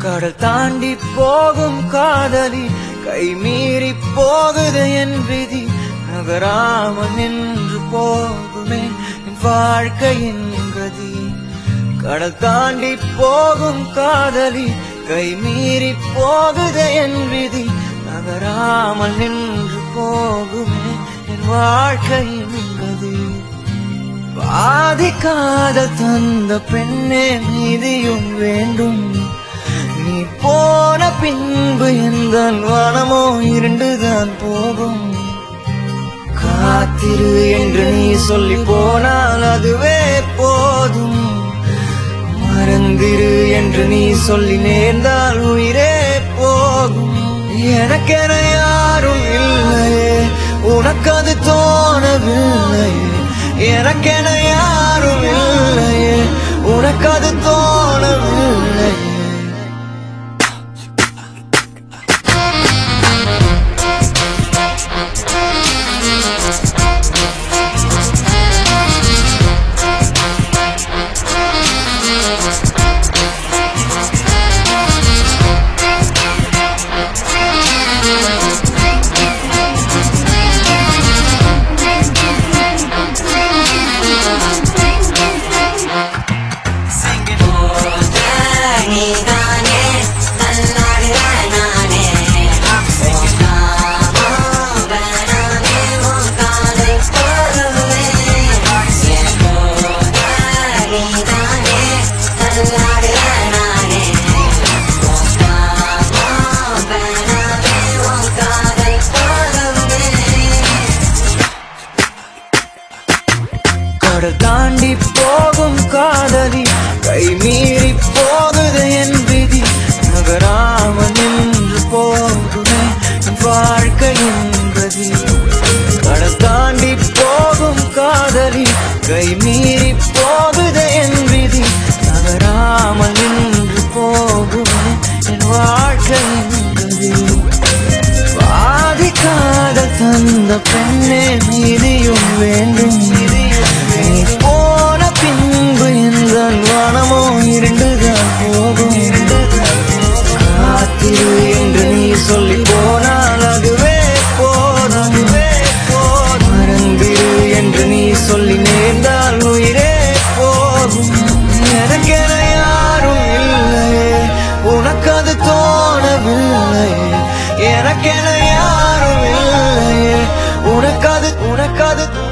கடல் தாண்டி போகும் காதலி கை மீறி போகுது என் விதி நகராமல் நின்று போகுமே என் வாழ்க்கையின் கதி கடல் தாண்டி போகும் காதலி கை மீறி போகுது என் விதி நகராமல் நின்று போகுமே என் வாழ்க்கையின் கதி பாதி காதல் தந்த பெண்ணே மீதியும் வேண்டும் நீ போன பின்பு எந்த வானமோ இருண்டுதான் போகும் காத்திரு என்று நீ சொல்லி போனால் அதுவே போதும் மறந்திரு என்று நீ சொல்லி நேர்ந்தால் உயிரே போகும் எனக்கென யாரும் இல்லையே உனக்கு அது தோணவில்லையே எனக்கென யாரும் இல்லையே உனக்கு அது தோணவில்லையே கடல் தாண்டி போகும் காதலி கை மீறி போகுது என் விதி நகராமல் நின்று போகுமே என் வாழ்க்கையின் கதி கடல் தாண்டி போகும் காதலி கை மீறி போகுது என் விதி நகராமல் நின்று போகுமே என் வாழ்க்கையின் கதி பாதி காதல் தந்த பெண்ணே மீதியும் வேண்டும் நீ போன பின்பு எந்த வானமோ இருண்டுதான் போகும் காத்திரு என்று நீ சொல்லி போனால் அதுவே போதும் மறந்திரு என்று நீ சொல்லி நேர்ந்தால் உயிரே போகும் எனக்கென யாரும் இல்லையே உனக்கு அது தோணவில்லையே எனக்கென யாரும் இல்லையே உனக்கு அது உனக்கு அது